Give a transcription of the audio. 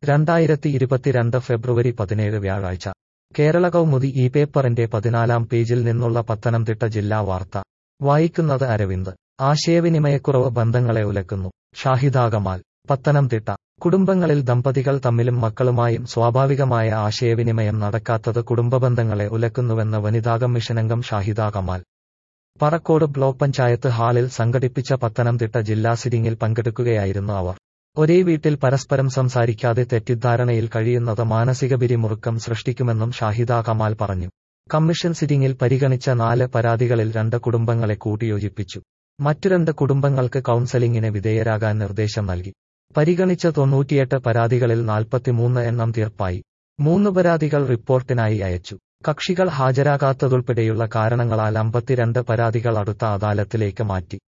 രണ്ടായിരത്തി ഇരുപത്തിരണ്ട് ഫെബ്രുവരി പതിനേഴ് വ്യാഴാഴ്ച കേരള കൗമുദി ഈ പേപ്പറിന്റെ പതിനാലാം പേജിൽ നിന്നുള്ള പത്തനംതിട്ട ജില്ലാ വാർത്ത വായിക്കുന്നത് അരവിന്ദ് ആശയവിനിമയക്കുറവ് ബന്ധങ്ങളെ ഉലക്കുന്നു ഷാഹിദാകമാൽ പത്തനംതിട്ട കുടുംബങ്ങളിൽ ദമ്പതികൾ തമ്മിലും മക്കളുമായും സ്വാഭാവികമായ ആശയവിനിമയം നടക്കാത്തത് കുടുംബബന്ധങ്ങളെ ഉലക്കുന്നുവെന്ന് വനിതാ കമ്മീഷനംഗം ഷാഹിദ കമാൽ പറക്കോട് ബ്ലോക്ക് പഞ്ചായത്ത് ഹാളിൽ സംഘടിപ്പിച്ച പത്തനംതിട്ട ജില്ലാ സിറ്റിംഗിൽ പങ്കെടുക്കുകയായിരുന്നു അവർ ഒരേ വീട്ടിൽ പരസ്പരം സംസാരിക്കാതെ തെറ്റിദ്ധാരണയിൽ കഴിയുന്നത് മാനസിക പിരിമുറുക്കം സൃഷ്ടിക്കുമെന്നും ഷാഹിദ കമാൽ പറഞ്ഞു കമ്മീഷൻ സിറ്റിംഗിൽ പരിഗണിച്ച നാല് പരാതികളിൽ രണ്ട് കുടുംബങ്ങളെ കൂട്ടിയോജിപ്പിച്ചു മറ്റു രണ്ട് കുടുംബങ്ങൾക്ക് കൌൺസലിംഗിന് വിധേയരാകാൻ നിർദ്ദേശം നൽകി പരിഗണിച്ച തൊണ്ണൂറ്റിയെട്ട് പരാതികളിൽ നാൽപ്പത്തിമൂന്ന് എണ്ണം തീർപ്പായി മൂന്ന് പരാതികൾ റിപ്പോർട്ടിനായി അയച്ചു കക്ഷികൾ ഹാജരാകാത്തതുൾപ്പെടെയുള്ള കാരണങ്ങളാൽ അമ്പത്തിരണ്ട് പരാതികൾ അടുത്ത അദാലത്തിലേക്ക് മാറ്റി